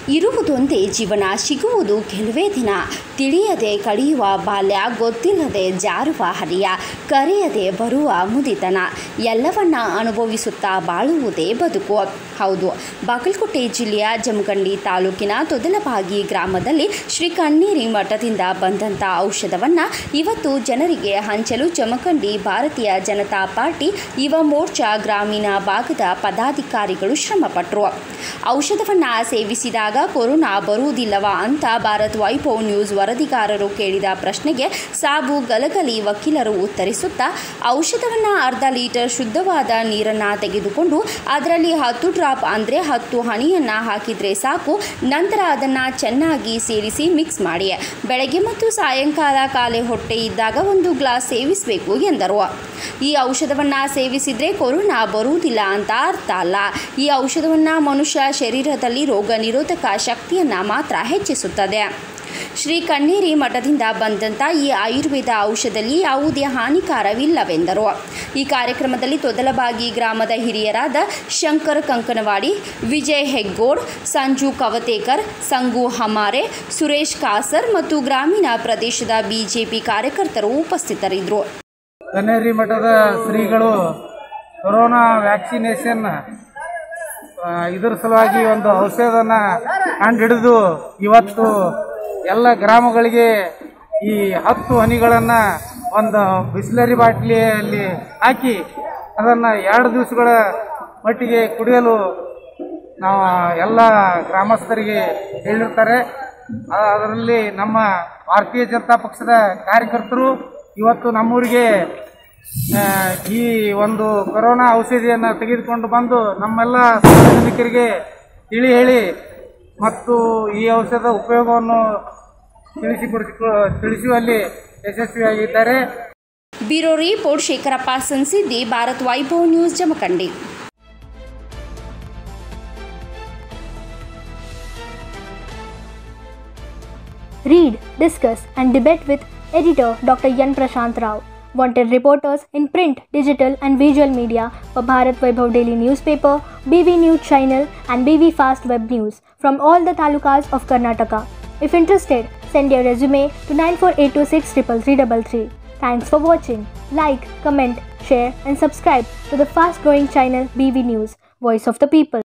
ಇರುವುದೊಂದೇ ಜೀವನ ಸಿಗುವುದು ಕೆಲವೇ ದಿನ ತಿಳಿಯದೆ ಕಳೆಯುವ ಬಾಲ್ಯ ಗೊತ್ತಿಲ್ಲದೆ ಜಾರುವ ಹರಿಯ ಕರೆಯದೆ ಬರುವ ಮುದಿತನ ಎಲ್ಲವನ್ನ ಅನುಭವಿಸುತ್ತಾ ಬಾಳುವುದೇ ಬದುಕು ಹೌದು ಬಾಗಲಕೋಟೆ ಜಿಲ್ಲೆಯ ಜಮಖಂಡಿ ತಾಲೂಕಿನ ತೊದಲಬಾಗಿ ಗ್ರಾಮದಲ್ಲಿ ಶ್ರೀ ಕಣ್ಣೀರಿ ಮಠದಿಂದ ಬಂದಂಥ ಔಷಧವನ್ನು ಇವತ್ತು ಜನರಿಗೆ ಹಂಚಲು ಜಮಖಂಡಿ ಭಾರತೀಯ ಜನತಾ ಪಾರ್ಟಿ ಯುವ ಮೋರ್ಚಾ ಗ್ರಾಮೀಣ ಭಾಗದ ಪದಾಧಿಕಾರಿಗಳು ಶ್ರಮಪಟ್ಟರು ಔಷಧವನ್ನು ಸೇವಿಸಿದಾಗ ಕೊರೋನಾ ಬರುವುದಿಲ್ಲವಾ ಅಂತ ಭಾರತ್ ವೈಭವ್ ನ್ಯೂಸ್ ವರದಿಗಾರರು ಕೇಳಿದ ಪ್ರಶ್ನೆಗೆ ಸಾಬು ಗಲಗಲಿ ವಕೀಲರು ಉತ್ತರಿಸುತ್ತಾ ಔಷಧವನ್ನು ಅರ್ಧ ಲೀಟರ್ ಶುದ್ಧವಾದ ನೀರನ್ನು ತೆಗೆದುಕೊಂಡು ಅದರಲ್ಲಿ ಹತ್ತು ಡ್ರಾಪ್ ಅಂದರೆ ಹತ್ತು ಹನಿಯನ್ನು ಹಾಕಿದರೆ ಸಾಕು ನಂತರ ಅದನ್ನು ಚೆನ್ನಾಗಿ ಸೇರಿಸಿ ಮಿಕ್ಸ್ ಮಾಡಿ ಬೆಳಗ್ಗೆ ಮತ್ತು ಸಾಯಂಕಾಲ ಖಾಲಿ ಹೊಟ್ಟೆ ಇದ್ದಾಗ ಒಂದು ಗ್ಲಾಸ್ ಸೇವಿಸಬೇಕು ಎಂದರು ಈ ಔಷಧವನ್ನು ಸೇವಿಸಿದರೆ ಕೊರೋನಾ ಬರುವುದಿಲ್ಲ ಅಂತ ಅರ್ಥ ಅಲ್ಲ ಈ ಔಷಧವನ್ನು ಮನುಷ್ಯ ಶರೀರದಲ್ಲಿ ರೋಗ ನಿರೋಧಕ ಶಕ್ತಿಯನ್ನು ಮಾತ್ರ ಹೆಚ್ಚಿಸುತ್ತದೆ ಶ್ರೀ ಕಣ್ಣೇರಿ ಮಠದಿಂದ ಬಂದಂಥ ಈ ಆಯುರ್ವೇದ ಔಷಧದಲ್ಲಿ ಯಾವುದೇ ಹಾನಿಕಾರವಿಲ್ಲವೆಂದರು ಈ ಕಾರ್ಯಕ್ರಮದಲ್ಲಿ ತೊದಲಬಾಗಿ ಗ್ರಾಮದ ಹಿರಿಯರಾದ ಶಂಕರ್ ಕಂಕನವಾಡಿ ವಿಜಯ್ ಹೆಗ್ಗೋಡ್ ಸಂಜು ಕವತೇಕರ್ ಸಂಗು ಹಮಾರೆ ಸುರೇಶ್ ಕಾಸರ್ ಮತ್ತು ಗ್ರಾಮೀಣ ಪ್ರದೇಶದ ಬಿಜೆಪಿ ಕಾರ್ಯಕರ್ತರು ಉಪಸ್ಥಿತರಿದ್ದರು ಕನ್ನೇರಿ ಮಠದ ಶ್ರೀಗಳು ಕೊರೋನಾ ವ್ಯಾಕ್ಸಿನೇಷನ್ ಆ, ಇದರ ಸಲುವಾಗಿ ಒಂದು ಔಷಧನ ಕಂಡುಹಿಡಿದು ಇವತ್ತು ಎಲ್ಲ ಗ್ರಾಮಗಳಿಗೆ ಈ ಹತ್ತು ಹನಿಗಳನ್ನು ಒಂದು ಬಿಸ್ಲರಿ ಬಾಟ್ಲಿಯಲ್ಲಿ ಹಾಕಿ ಅದನ್ನು ಎರಡು ದಿವಸಗಳ ಮಟ್ಟಿಗೆ ಕುಡಿಯಲು ನಾವು ಎಲ್ಲ ಗ್ರಾಮಸ್ಥರಿಗೆ ಹೇಳಿರ್ತಾರೆ ಆ- ಅದರಲ್ಲಿ ನಮ್ಮ ಭಾರತೀಯ ಜನತಾ ಪಕ್ಷದ ಕಾರ್ಯಕರ್ತರು ಇವತ್ತು ನಮ್ಮೂರಿಗೆ ಆ, ಈ ಒಂದು ಕೊರೋನಾ ಔಷಧಿಯನ್ನು ತೆಗೆದುಕೊಂಡು ಬಂದು ನಮ್ಮೆಲ್ಲ ಸಾರ್ವಜನಿಕರಿಗೆ ತಿಳಿ ಹೇಳಿ ಮತ್ತು ಈ ಔಷಧದ ಉಪಯೋಗವನ್ನು ತಿಳಿಸಿಕೊಡಿಸಿ ತಿಳಿಸುವಲ್ಲಿ ಯಶಸ್ವಿಯಾಗಿದ್ದಾರೆ ಬ್ಯೂರೋ ರಿಪೋರ್ಟ್ ಶೇಖರಪ್ಪ ಸಂಸಿದ್ದಿ Bharat Vaibhav News Jamakhandi Read, discuss, and debate with editor Dr. Yan Prashant Rao. Wanted reporters in print, digital, and visual media for Bharat Vaibhav Daily Newspaper, BV News Channel, and BV Fast Web News from all the talukas of Karnataka. If interested, send your resume to 9482633333. Thanks for watching. Like, comment, share, and subscribe to the fast growing channel BV News, Voice of the People.